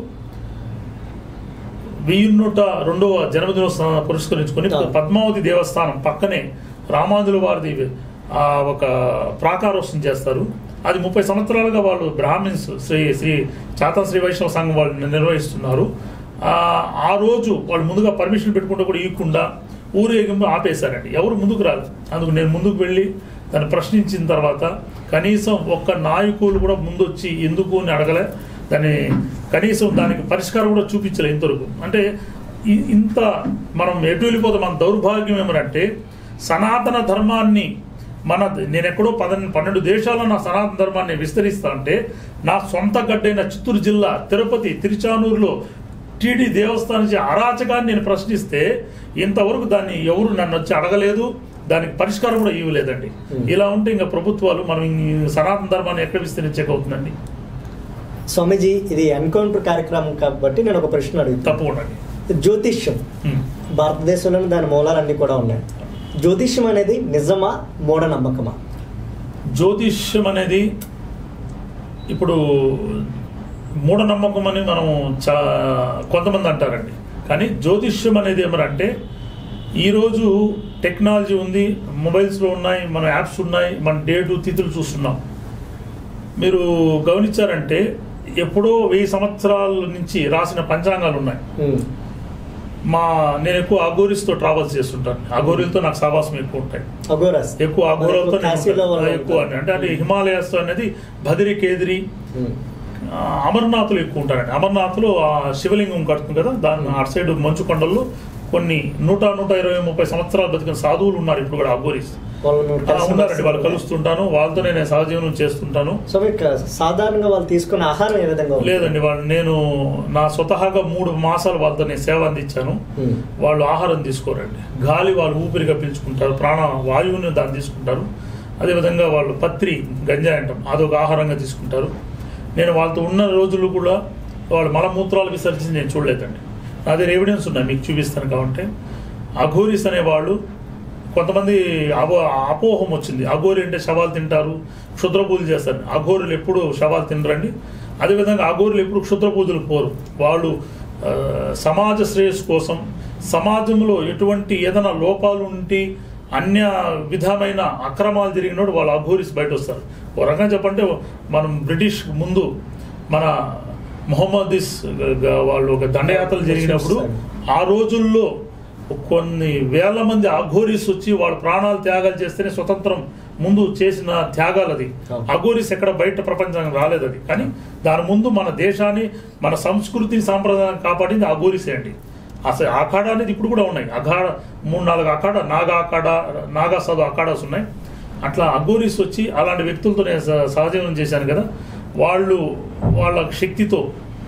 వెయ్యి నూట రెండవ జన్మదినోత్సవం పురస్కరించుకొని అవును. పద్మావతి దేవస్థానం పక్కనే రామానుజుల వారిది ఆ ఒక ప్రాకారోత్సవం చేస్తారు అది ముప్పై సంవత్సరాలుగా వాళ్ళు బ్రాహ్మిన్స్ శ్రీ శ్రీ చాతా శ్రీ వైష్ణవ సంఘం వాళ్ళు నిర్వహిస్తున్నారు ఆ, ఆ రోజు వాళ్ళు ముందుగా పర్మిషన్ పెట్టుకుంటే కూడా ఇవ్వకుండా ఊరేగింపు ఆపేశారండి ఎవరు ముందుకు రాదు అందుకు నేను ముందుకు వెళ్ళి దాన్ని ప్రశ్నించిన తర్వాత కనీసం ఒక్క నాయకులు కూడా ముందొచ్చి ఎందుకు అని అడగలే దాన్ని కనీసం దానికి పరిష్కారం కూడా చూపించలే ఇంతవరకు అంటే ఇ- ఇంత మనం ఎటు వెళ్ళిపోతాం మన దౌర్భాగ్యం ఏమనంటే సనాతన ధర్మాన్ని మన నేను ఎక్కడో పదన్ పన్నెండు దేశాల్లో నా సనాతన ధర్మాన్ని విస్తరిస్తా అంటే నా సొంత గడ్డైన చిత్తూరు జిల్లా తిరుపతి తిరుచానూరులో టీడీ దేవస్థానం నుంచి అరాచకాన్ని నేను ప్రశ్నిస్తే ఇంతవరకు దాన్ని ఎవరు నన్ను వచ్చి అడగలేదు దానికి పరిష్కారం కూడా ఇవ్వలేదండి ఇలా ఉంటే ఇంకా ప్రభుత్వాలు మనం ఈ సనాతన ధర్మాన్ని ఎక్కడ విస్తరించక అవుతుందండి స్వామీజీ ఇది ఎన్కౌంటర్ కార్యక్రమం కాబట్టి నేను ఒక ప్రశ్న అడుగుతాను తప్పకుండా అండి. జ్యోతిష్యం ఉమ్. భారతదేశంలోని దాని మూలాలన్నీ కూడా ఉన్నాయి జ్యోతిష్యం అనేది నిజమా మూఢనమ్మకమా జ్యోతిష్యం అనేది ఇప్పుడు మూఢనమ్మకం అని మనం చా కొంతమంది అంటారండి కానీ జ్యోతిష్యం అనేది ఏమనంటే ఈరోజు టెక్నాలజీ ఉంది మొబైల్స్లో ఉన్నాయి మన యాప్స్ ఉన్నాయి మన డేటు తిథులు చూస్తున్నాం మీరు గమనించారంటే ఎప్పుడో వెయ్యి సంవత్సరాల నుంచి రాసిన పంచాంగాలు ఉన్నాయి ఉమ్. మా నేను ఎక్కువ అఘోరిస్తో ట్రావెల్స్ చేస్తుంటాను అఘోరిలతో నాకు సావాసం ఎక్కువ ఉంటాయి అఘోరాస్ ఎక్కువ అఘోరాలతో నేను కాశీలో ఉంటాను. వాళ్ళు ఎక్కువ ఉంటారు. అంటే అంటే హిమాలయాస్ అనేది బదిరి కేదిరి ఉమ్. ఆ, అమర్నాథ్లో ఎక్కువ ఉంటారండి అమర్నాథ్లో ఆ శివలింగం కడుతుంది కదా దాని అటు సైడ్ మంచు కొండల్లో కొన్ని నూట నూట ఇరవై ముప్పై సంవత్సరాలు బతికిన సాధువులు ఉన్నారు ఇప్పుడు కూడా అఘోరీస్ వాళ్ళను ఆ, కలిసి ఉన్నారండి వాళ్ళు వస్తారు. కలుస్తుంటాను వాళ్ళతోనే నేను సహజీవనం చేస్తుంటాను సో మీకు సాధారణంగా వాళ్ళు తీసుకునే ఆహారం ఏ విధంగా ఉంటుంది? లేదండి వాళ్ళు నేను నా స్వతహాగా మూడు మాసాలు వాళ్ళతో నేను సేవ అందించాను ఉమ్. వాళ్ళు ఆహారం తీసుకోరండి గాలి వాళ్ళు ఊపిరిగా పీల్చుకుంటారు ప్రాణ వాయువుని దాన్ని తీసుకుంటారు అదేవిధంగా వాళ్ళు పత్రి గంజాయి అంటాం అదొక ఆహారంగా తీసుకుంటారు నేను వాళ్ళతో ఉన్న రోజులు కూడా వాళ్ళు మలమూత్రాలు విసర్జించి నేను చూడలేదండి నా దగ్గర ఎవిడెన్స్ ఉన్నాయి మీకు చూపిస్తాను కాబట్టి అఘోరీస్ అనేవాళ్ళు కొంతమంది అపో అపోహం వచ్చింది అఘోరి అంటే శవాలు తింటారు క్షుద్ర పూజలు చేస్తారు అఘోరులు ఎప్పుడు శవాలు తినరండి అదేవిధంగా అఘోరులు ఎప్పుడు క్షుద్ర పూజలు పోరు వాళ్ళు ఆ, సమాజ శ్రేయస్సు కోసం సమాజంలో ఎటువంటి ఏదైనా లోపాలు ఉంటే అన్య విధమైన అక్రమాలు జరిగినప్పుడు వాళ్ళు అఘోరిస్ బయట వస్తారు ఓ రకంగా చెప్పంటే మనం బ్రిటిష్ ముందు మన మొహమ్మదీస్ గ- వాళ్ళు ఒక దండయాత్రలు జరిగినప్పుడు ఆ రోజుల్లో కొన్ని వేల మంది అఘోరీస్ వచ్చి వాళ్ళ ప్రాణాలు త్యాగాలు చేస్తేనే స్వతంత్రం ముందు చేసిన త్యాగాలు అది అవును. అఘోరీస్ ఎక్కడ బయట ప్రపంచానికి రాలేదు అది కానీ దాని ముందు మన దేశాన్ని మన సంస్కృతిని సాంప్రదాయాన్ని కాపాడింది అఘోరీసే అండి అసలు అఖాడ అనేది ఇప్పుడు కూడా ఉన్నాయి అఖాడ మూడు నాలుగు అఖాడ నాగా అఖాడ నాగా సదు అఖాడాస్ ఉన్నాయి అట్లా అఘోరీస్ వచ్చి అలాంటి వ్యక్తులతో నేను స- సహజీవనం చేశాను కదా వాళ్ళు వాళ్ళ శక్తితో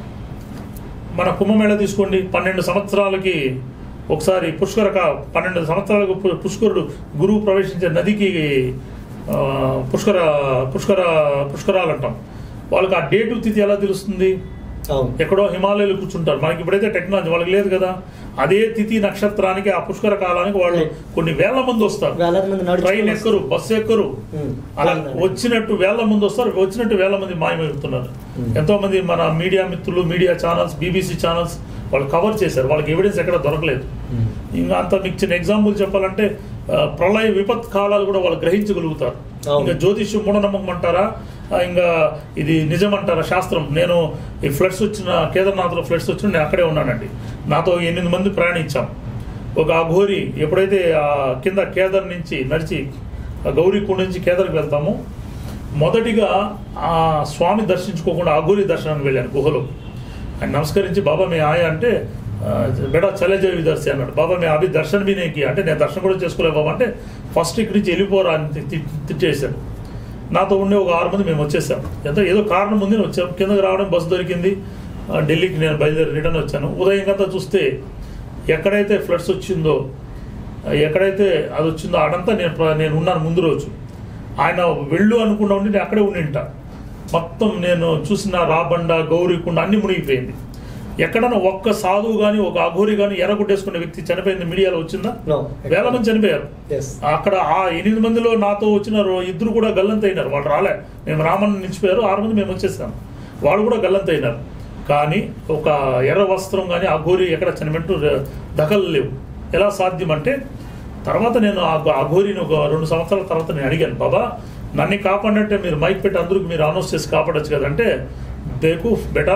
మన కుంభమేళ తీసుకోండి పన్నెండు సంవత్సరాలకి ఒకసారి పుష్కర కా- పన్నెండు సంవత్సరాలకు పు- పుష్కరుడు గురువు ప్రవేశించే నదికి ఆ, పుష్కర పుష్కర పుష్కరాలు అంటాం వాళ్ళకి ఆ డేటు తిథి ఎలా తెలుస్తుంది అవును ఎక్కడో హిమాలయాలు కూర్చుంటారు మనకి ఇప్పుడైతే టెక్నాలజీ వాళ్ళకి లేదు కదా అదే తిథి నక్షత్రానికి ఆ పుష్కర కాలానికి వాళ్ళు కొన్ని వేల మంది వస్తారు వేలాది మంది నడుచుకొని ట్రైన్ ఎక్కరు బస్సు ఎక్కరు ఉమ్. అలా అవునండి. వచ్చినట్టు వేల మంది వస్తారు వచ్చినట్టు వేల మంది మాయమవుతున్నారు ఎంతో మంది మన మీడియా మిత్రులు మీడియా ఛానల్స్ బీబీసీ ఛానల్స్ వాళ్ళు కవర్ చేశారు వాళ్ళకి ఎవిడెన్స్ ఎక్కడ దొరకలేదు ఉమ్. ఇంకా అంత మీకు చిన్న ఎగ్జాంపుల్ చెప్పాలంటే ఆ, ప్రళయ విపత్ కాలాలు కూడా వాళ్ళు గ్రహించగలుగుతారు అవును. ఇంకా జ్యోతిష్యం మూఢనమ్మకం అంటారా ఆ, ఇంకా ఇది నిజం అంటారా శాస్త్రం నేను ఈ ఫ్లడ్స్ వచ్చిన కేదార్నాథ్లో ఫ్లడ్స్ వచ్చిన నేను అక్కడే ఉన్నానండి నాతో ఎనిమిది మంది ప్రయాణించాం ఒక అఘోరి ఎప్పుడైతే ఆ కింద కేదార్ నుంచి నడిచి ఆ గౌరీకుండ నుంచి కేదార్కి వెళ్తామో మొదటిగా ఆ స్వామి దర్శించుకోకుండా అఘోరి దర్శనానికి వెళ్ళాను గుహలో ఆయన నమస్కరించి బాబా మే ఆయా అంటే ఆ, బేటా చలే జావి దర్శి అన్నాడు బాబా మే అభి దర్శన్ బి నేకి అంటే నేను దర్శనం కూడా చేసుకోలే బాబా అంటే ఫస్ట్ ఇక్కడి నుంచి వెళ్ళిపోరా అని తి- తి- తిట్టేశాడు నాతో ఉండే ఒక ఆరు మంది మేము వచ్చేసాం ఎంతో ఏదో కారణం ఉంది నేను వచ్చాం కిందకి రావడం బస్సు దొరికింది ఆ, ఢిల్లీకి నేను బయలుదేరి రిటర్న్ వచ్చాను ఉదయం కంతా చూస్తే ఎక్కడైతే ఫ్లడ్స్ వచ్చిందో ఆ, ఎక్కడైతే అది వచ్చిందో ఆడంతా నేను ప్ర- నేను ఉన్నాను ముందు రోజు ఆయన వెళ్ళు అనుకుండా ఉండి నేను అక్కడే ఉండింట మొత్తం నేను చూసిన రాబండ గౌరీకుండ అన్ని మునిగిపోయింది ఎక్కడన్నా ఒక్క సాధువు కానీ ఒక అఘోరి కానీ ఎర్రగొట్టేసుకునే వ్యక్తి చనిపోయింది మీడియాలో వచ్చిందా No. వేల మంది చనిపోయారు Yes. అక్కడ ఆ ఎనిమిది మందిలో నాతో వచ్చిన రో- ఇద్దరు కూడా గల్లంత అయినారు వాళ్ళు రాలే మేము రామన్ నిలిచిపోయారు ఆరు మంది మేము వచ్చేసాం వాళ్ళు కూడా గల్లంత అయినారు కానీ ఒక ఎర్ర వస్త్రం కానీ ఆ గోరి ఎక్కడ చనిపెట్టు దఖలు లేవు ఎలా సాధ్యం అంటే తర్వాత నేను ఆ గో- ఆ గోరిని ఒక రెండు సంవత్సరాల తర్వాత నేను అడిగాను బాబా నన్ను కాపాడినట్టే మీరు మైక్ పెట్టి అందరికి మీరు అనౌన్స్ చేసి కాపాడొచ్చు కదంటే దేకు బెటా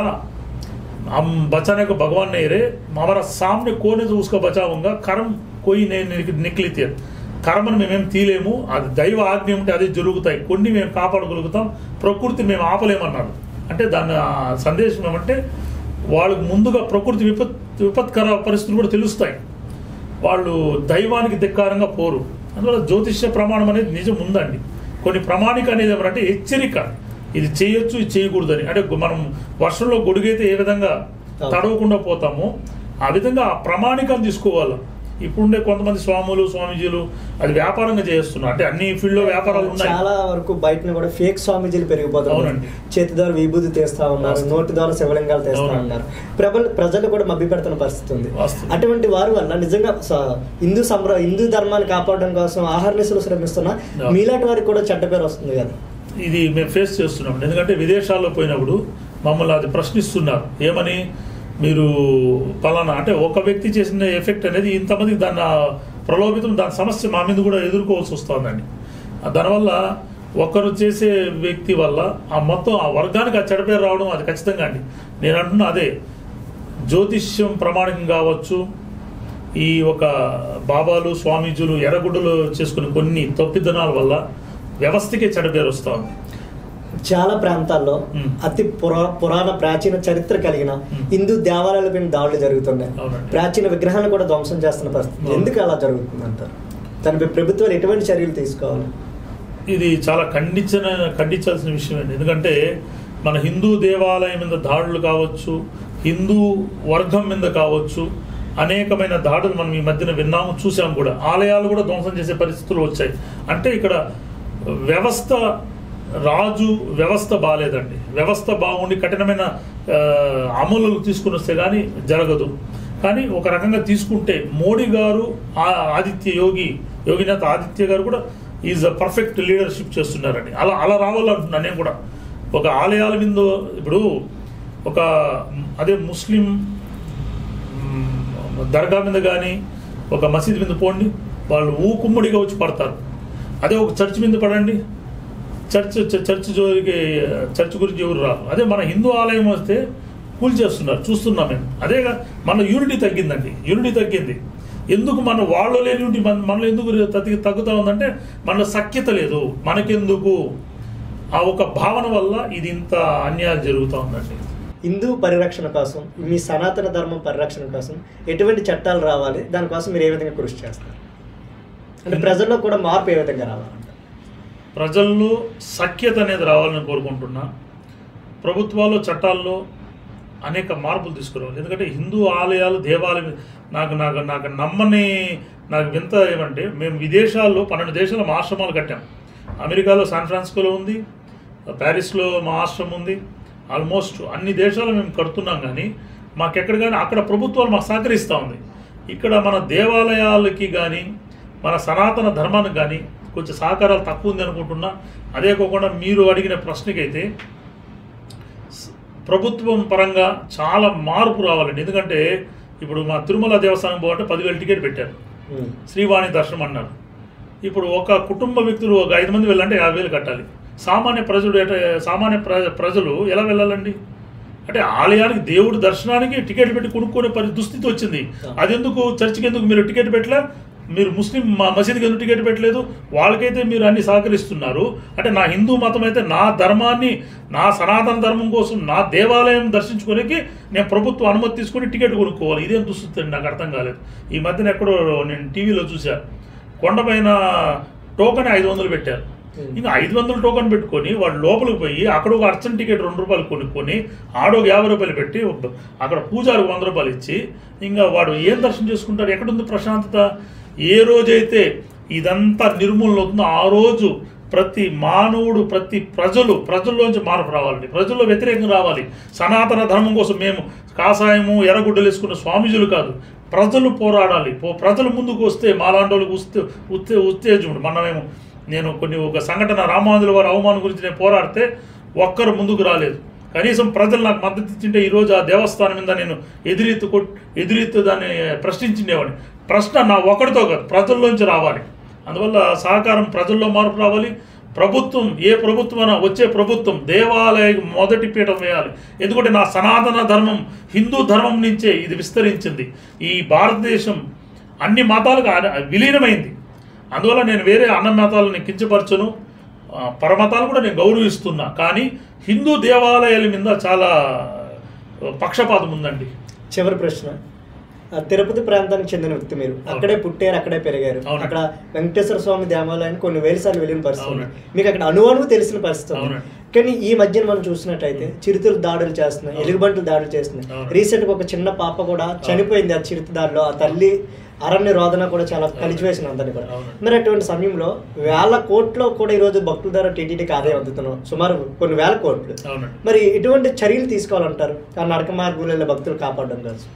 हम बचाने को भगवान नहीं रहे हमारा सामने कौन है जो उसको बचाऊंगा कर्म कोई नहीं निक- निकली थी కర్మను మేమేం తీలేము అది దైవ ఆజ్ఞ ఉంటే అది జరుగుతాయి కొన్ని మేము కాపాడగలుగుతాం ప్రకృతి మేము ఆపలేమన్నాడు అంటే దాని ఆ సందేశం ఏమంటే వాళ్ళకు ముందుగా ప్రకృతి విపత్ విపత్కర పరిస్థితులు కూడా తెలుస్తాయి వాళ్ళు దైవానికి ధిక్కారంగా పోరు అందువల్ల జ్యోతిష్య ప్రమాణం అనేది నిజం ఉందండి కొన్ని ప్రమాణిక అనేది ఏమంటే హెచ్చరిక ఇది చేయొచ్చు ఇది చేయకూడదని అంటే మనం వర్షంలో గొడుగైతే ఏ విధంగా తడవకుండా పోతామో ఆ విధంగా ఆ ప్రమాణికాన్ని తీసుకోవాలి ఇప్పుడుండే కొంతమంది స్వాములు స్వామీజీలు అది వ్యాపారంగా చేస్తున్నారు అంటే అన్ని ఫీల్డ్ లో వ్యాపారాలు ఉన్నాయి చాలా వరకు బయటను కూడా ఫేక్ స్వామీజీలు పెరిగిపోతున్నారు అవునండి. చేతి ద్వారా విభూతి తీస్తా ఉన్నారు వాస్తవం. నోటి ద్వారా శివలింగాలు తీస్తా అవునండి. ఉన్నారు ప్రజలు ప్రజలు కూడా మభ్య పెడుతున్న పరిస్థితి ఉంది వాస్తవం. అటువంటి వారి వల్ల నిజంగా స- హిందూ సంప్ర హిందూ ధర్మాన్ని కాపాడడం కోసం ఆహార్నిశలు శ్రమిస్తున్న అవును. మీలాంటి వారికి కూడా చెడ్డ పేరు వస్తుంది కదా ఇది మేము ఫేస్ చేస్తున్నాం ఎందుకంటే విదేశాల్లో పోయినప్పుడు మమ్మల్ని అది ప్రశ్నిస్తున్నారు ఏమని మీరు పలానా అంటే ఒక వ్యక్తి చేసిన ఎఫెక్ట్ అనేది ఇంతమందికి దాన్ని ఆ ప్రలోభితం దాని సమస్య మా మీద కూడా ఎదుర్కోవాల్సి వస్తుందండి ఆ దానివల్ల ఒకరు చేసే వ్యక్తి వల్ల ఆ మొత్తం ఆ వర్గానికి ఆ చెడ పేరు రావడం అది ఖచ్చితంగా అండి నేను అంటున్నా అదే జ్యోతిష్యం ప్రమాణికం కావచ్చు ఈ ఒక బాబాలు స్వామీజులు ఎర్రగుడ్డలు చేసుకునే కొన్ని తప్పిదనాల వల్ల వ్యవస్థకే చెడ పేరు వస్తూ ఉంది చాలా ప్రాంతాల్లో మ్మ్. అతి పురా పురాణ ప్రాచీన చరిత్ర కలిగిన మ్మ్. హిందూ దేవాలయాలపైన దాడులు జరుగుతున్నాయి అవునండి. ప్రాచీన విగ్రహాలను కూడా ధ్వంసం చేస్తున్న పరిస్థితి అవును. ఎందుకు అలా జరుగుతుంది అంటారు దానిపై ప్రభుత్వాలు ఎటువంటి చర్యలు తీసుకోవాలి ఇది చాలా ఖండించిన ఖండించాల్సిన విషయం అండి ఎందుకంటే మన హిందూ దేవాలయం మీద దాడులు కావచ్చు హిందూ వర్గం మీద కావచ్చు అనేకమైన దాడులు మనం ఈ మధ్యన విన్నాము చూసాం కూడా ఆలయాలు కూడా ధ్వంసం చేసే పరిస్థితులు వచ్చాయి అంటే ఇక్కడ వ్యవస్థ రాజు వ్యవస్థ బాగాలేదండి వ్యవస్థ బాగుండి కఠినమైన ఆ, అమలులు తీసుకుని వస్తే కానీ జరగదు కానీ ఒక రకంగా తీసుకుంటే మోడీ గారు ఆ- ఆదిత్య యోగి యోగినాథ్ ఆదిత్య గారు కూడా ఈజ్ అ పర్ఫెక్ట్ లీడర్షిప్ చేస్తున్నారండి అలా అలా రావాలంటున్నాను నేను కూడా ఒక ఆలయాల మీద ఇప్పుడు ఒక అదే ముస్లిం మ్, దర్గా మీద కానీ ఒక మసీద్ మీద పోండి వాళ్ళు ఊకుమ్మడిగా వచ్చి పడతారు అదే ఒక చర్చ్ మీద పడండి చర్చ్ చ- చర్చ్ జోలికి చర్చ్ గురించి ఎవరు రారు అదే మన హిందూ ఆలయం వస్తే కూల్ చేస్తున్నారు చూస్తున్నాం మేము అదేగా మన యూనిటీ తగ్గిందండి యూనిటీ తగ్గింది ఎందుకు మన వాళ్ళు లేని యూనిటీ మన మనలో ఎందుకు తగ్గి తగ్గుతా ఉందంటే మనలో సఖ్యత లేదు మనకెందుకు ఆ ఒక భావన వల్ల ఇది ఇంత అన్యాయం జరుగుతూ ఉందండి హిందూ పరిరక్షణ కోసం మీ సనాతన ధర్మం పరిరక్షణ కోసం ఎటువంటి చట్టాలు రావాలి దానికోసం మీరు ఏ విధంగా కృషి చేస్తారు అంటే ప్రజల్లో కూడా మార్పు ఏ విధంగా రావాలంటారు ప్రజల్లో సఖ్యత అనేది రావాలని కోరుకుంటున్నా ప్రభుత్వాలు చట్టాల్లో అనేక మార్పులు తీసుకురావాలి ఎందుకంటే హిందూ ఆలయాలు దేవాలయం నాకు నాకు నాకు నమ్మని నాకు వింత ఏమంటే మేము విదేశాల్లో పన్నెండు దేశాల్లో మా ఆశ్రమాలు కట్టాం అమెరికాలో శాన్ ఫ్రాన్సిస్కోలో ఉంది ప్యారిస్లో మా ఆశ్రమం ఉంది ఆల్మోస్ట్ అన్ని దేశాలు మేము కడుతున్నాం కానీ మాకెక్కడ కానీ అక్కడ ప్రభుత్వాలు మాకు సహకరిస్తూ ఉంది ఇక్కడ మన దేవాలయాలకి కానీ మన సనాతన ధర్మానికి కానీ కొంచెం సహకారాలు తక్కువ ఉంది అనుకుంటున్నా అదే కాకుండా మీరు అడిగిన ప్రశ్నకైతే స- ప్రభుత్వం పరంగా చాలా మార్పు రావాలండి ఎందుకంటే ఇప్పుడు మా తిరుమల దేవస్థానం పోవాలంటే పదివేలు టికెట్ పెట్టారు మ్మ్. శ్రీవాణి దర్శనం అన్నారు ఇప్పుడు ఒక కుటుంబ వ్యక్తులు ఒక ఐదు మంది వెళ్ళాలంటే యాభై వేలు కట్టాలి సామాన్య ప్రజలు ఎట సామాన్య ప్ర ప్రజలు ఎలా వెళ్ళాలండి అంటే ఆలయానికి దేవుడి దర్శనానికి టికెట్ పెట్టి కొనుక్కునే పరి దుస్థితి వచ్చింది అదెందుకు చర్చికి ఎందుకు మీరు టికెట్ పెట్టలే మీరు ముస్లిం మా మసీద్కి ఎందుకు టికెట్ పెట్టలేదు వాళ్ళకైతే మీరు అన్ని సహకరిస్తున్నారు అంటే నా హిందూ మతం అయితే నా ధర్మాన్ని నా సనాతన ధర్మం కోసం నా దేవాలయం దర్శించుకోనికి నేను ప్రభుత్వం అనుమతి తీసుకొని టికెట్ కొనుక్కోవాలి ఇదేం దుస్థితి అండి నాకు అర్థం కాలేదు ఈ మధ్యన ఎక్కడో నేను టీవీలో చూసా కొండపైన టోకెన్ ఐదు వందలు పెట్టారు ఇంకా ఐదు వందలు టోకెన్ పెట్టుకొని వాడు లోపలికి పోయి అక్కడ ఒక అర్చన టికెట్ రెండు రూపాయలు కొనుక్కొని ఆడో ఒక యాభై రూపాయలు పెట్టి ఒక- అక్కడ పూజారికి వంద రూపాయలు ఇచ్చి ఇంకా వాడు ఏం దర్శనం చేసుకుంటారు ఎక్కడుంది ప్రశాంతత ఏ రోజైతే ఇదంతా నిర్మూలన అవుతుందో ఆ రోజు ప్రతి మానవుడు ప్రతి ప్రజలు ప్రజల్లోంచి మార్పు రావాలండి ప్రజల్లో వ్యతిరేకం రావాలి సనాతన ధర్మం కోసం మేము కాషాయము ఎర్రగుడ్డలు వేసుకున్న స్వామీజులు కాదు ప్రజలు పోరాడాలి పో ప్రజలు ముందుకు వస్తే మాలాంటి వాళ్ళకి ఉస్తే ఉత్తే ఉత్తేజముడు మనమేమో నేను కొన్ని ఒక సంఘటన రామానుజుల వారి అవమానం గురించి నేను పోరాడితే ఒక్కరు ముందుకు రాలేదు కనీసం ప్రజలు నాకు మద్దతు ఇచ్చింటే ఈరోజు ఆ దేవస్థానం మీద నేను ఎదురెత్తు కొట్ ఎదురెత్తు దాన్ని ప్రశ్నించిండేవాడిని ప్రశ్న నా ఒక్కడితో కాదు ప్రజల్లోంచి రావాలి అందువల్ల సహకారం ప్రజల్లో మార్పు రావాలి ప్రభుత్వం ఏ ప్రభుత్వం వచ్చే ప్రభుత్వం దేవాలయ మొదటి పీఠం వేయాలి ఎందుకంటే నా సనాతన ధర్మం హిందూ ధర్మం నుంచే ఇది విస్తరించింది ఈ భారతదేశం అన్ని మతాలకు ఆ- విలీనమైంది అందువల్ల నేను వేరే అన్న మతాలను కించపరచను ఆ, పరమతాలు కూడా నేను గౌరవిస్తున్నా కానీ హిందూ దేవాలయాల మీద చాలా పక్షపాతం ఉందండి చివరి ప్రశ్న ఆ, తిరుపతి ప్రాంతానికి చెందిన వ్యక్తి మీరు అక్కడే పుట్టారు అక్కడే పెరిగారు అవును. అక్కడ వెంకటేశ్వర స్వామి దేవాలయానికి కొన్ని వేల సార్లు వెళ్ళిన పరిస్థితి ఉంది. అవునండి. మీకు అక్కడ అనువనువు తెలిసిన పరిస్థితి ఉంది. అవునండి. కానీ ఈ మధ్యన మనం చూసినట్టయితే చిరుతలు దాడులు చేస్తున్నాయి ఎలుగుబంట్లు దాడులు చేస్తున్నాయి అవును. రీసెంట్ గా ఒక చిన్న పాప కూడా చనిపోయింది ఆ చిరుత దాడిలో ఆ తల్లి అరణ్య రోదన కూడా చాలా కలిచివేసిన అందరినీ కూడా అవును. మరి అటువంటి సమయంలో వేల కోట్లో కూడా ఈ రోజు భక్తుల ద్వారా టీటీడీకి ఆదాయం అందుతున్నాం సుమారు కొన్ని వేల కోట్లు అవునండి మరి ఎటువంటి చర్యలు తీసుకోవాలంటారు ఆ నడక మార్గంలో భక్తులు కాపాడడం కోసం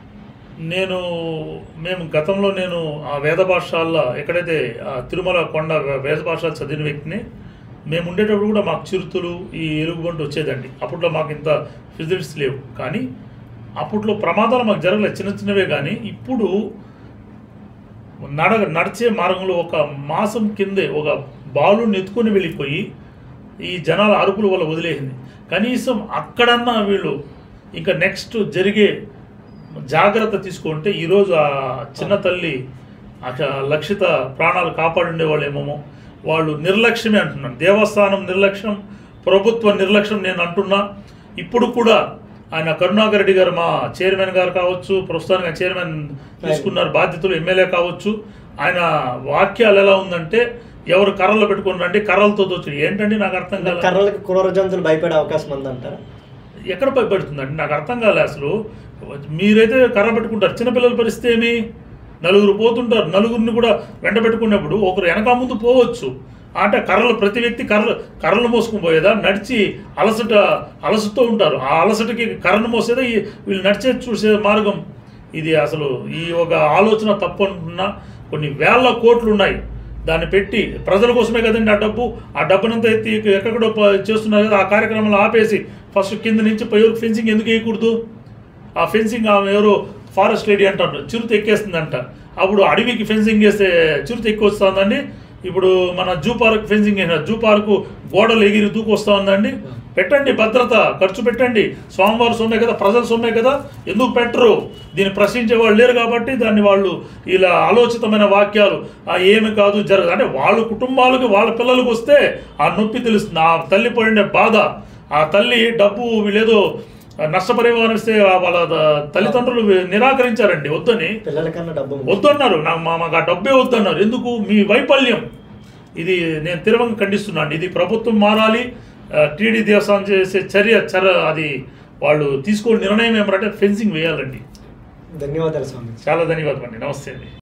నేను మేము గతంలో నేను ఆ వేద పాఠశాలలో ఎక్కడైతే ఆ తిరుమల కొండ వేద పాఠశాల చదివిన వ్యక్తిని మేము ఉండేటప్పుడు కూడా మాకు చిరుతులు ఈ ఎలుగుబంటి వచ్చేదండి అప్పట్లో మాకు ఇంత ఫెసిలిటీస్ లేవు కానీ అప్పట్లో ప్రమాదాలు మాకు జరగలేదు చిన్న చిన్నవే కానీ ఇప్పుడు నడ నడిచే మార్గంలో ఒక మాసం కిందే ఒక బాలుని ఎత్తుకొని వెళ్ళిపోయి ఈ జనాల అరుపుల వల్ల వదిలేసింది కనీసం అక్కడన్నా వీళ్ళు ఇంకా నెక్స్ట్ జరిగే జాగ్రత్త తీసుకుంటే ఈరోజు ఆ చిన్న తల్లి ఆ లక్షిత ప్రాణాలు కాపాడుండే వాళ్ళేమో వాళ్ళు నిర్లక్ష్యమే అంటున్నాను దేవస్థానం నిర్లక్ష్యం ప్రభుత్వ నిర్లక్ష్యం నేను అంటున్నా ఇప్పుడు కూడా ఆయన కరుణాకర్ రెడ్డి గారు మా చైర్మన్ గారు కావచ్చు ప్రస్తుతానికి చైర్మన్ తీసుకున్నారు బాధ్యతలు ఎమ్మెల్యే కావచ్చు ఆయన వాక్యాలు ఎలా ఉందంటే ఎవరు కర్రలు పెట్టుకున్నారంటే కర్రలతో దోచు ఏంటండి నాకు అర్థం కాదు కర్రలకు క్రూర జంతువులు భయపడే అవకాశం ఉందంటారా ఎక్కడ భయపడుతుందండి నాకు అర్థం కాలే అసలు మీరైతే కర్ర పెట్టుకుంటారు చిన్నపిల్లల పరిస్థితి ఏమి నలుగురు పోతుంటారు నలుగురిని కూడా వెంట పెట్టుకున్నప్పుడు ఒకరు వెనక ముందు పోవచ్చు అంటే కర్రలు ప్రతి వ్యక్తి కర్రలు కర్రలు మోసుకుని పోయేదా నడిచి అలసట అలసటతో ఉంటారు ఆ అలసటకి కర్రను మోసేదా ఈ- వీళ్ళు నడిచే చూసే మార్గం ఇది అసలు ఈ ఒక ఆలోచన తప్పు అనుకున్నా కొన్ని వేల కోట్లు ఉన్నాయి దాన్ని పెట్టి ప్రజల కోసమే కదండి ఆ డబ్బు ఆ డబ్బునంతా ఎత్తి ఎక్కడో ప- చేస్తున్నారు కదా ఆ కార్యక్రమాలు ఆపేసి ఫస్ట్ కింద నుంచి పై వరకు ఫెన్సింగ్ ఎందుకు వేయకూడదు ఆ ఫెన్సింగ్ ఆమె ఎవరో ఫారెస్ట్ లేడీ అంటారు చిరుత ఎక్కేస్తుందంట అప్పుడు అడవికి ఫెన్సింగ్ వేస్తే చిరుత ఎక్కువ వస్తుందండి ఇప్పుడు మన జూ పార్క్ ఫెన్సింగ్ వేసిన జూ పార్కు గోడలు ఎగిరి దూకు వస్తూ ఉందండి పెట్టండి భద్రత ఖర్చు పెట్టండి స్వామివారి సొమ్మే కదా ప్రజల సొమ్మే కదా ఎందుకు పెట్టరు దీన్ని ప్రశ్నించే వాళ్ళు లేరు కాబట్టి దాన్ని వాళ్ళు ఇలా ఆలోచితమైన వాక్యాలు ఆ ఏమి కాదు జరగదు అంటే వాళ్ళ కుటుంబాలకు వాళ్ళ పిల్లలకు వస్తే ఆ నొప్పి తెలుస్తుంది ఆ తల్లి పడిన బాధ ఆ తల్లి డబ్బు వీళ్ళేదో నష్టపరిహారం ఇస్తే వాళ్ళ తల్లిదండ్రులు నిరాకరించారండి వద్దని పిల్లల కన్నా డబ్బు ఉంది. వద్దన్నారు నాకు మా మాకు ఆ డబ్బే వద్దన్నారు ఎందుకు మీ వైఫల్యం ఇది నేను తీవ్రంగా ఖండిస్తున్నాను ఇది ప్రభుత్వం మారాలి టీడీ దేవస్థానం చేసే చర్య చర అది వాళ్ళు తీసుకోని నిర్ణయం ఏమంటే ఫెన్సింగ్ వేయాలండి ధన్యవాదాలు స్వామి చాలా ధన్యవాదాలు అండి నమస్తే అండి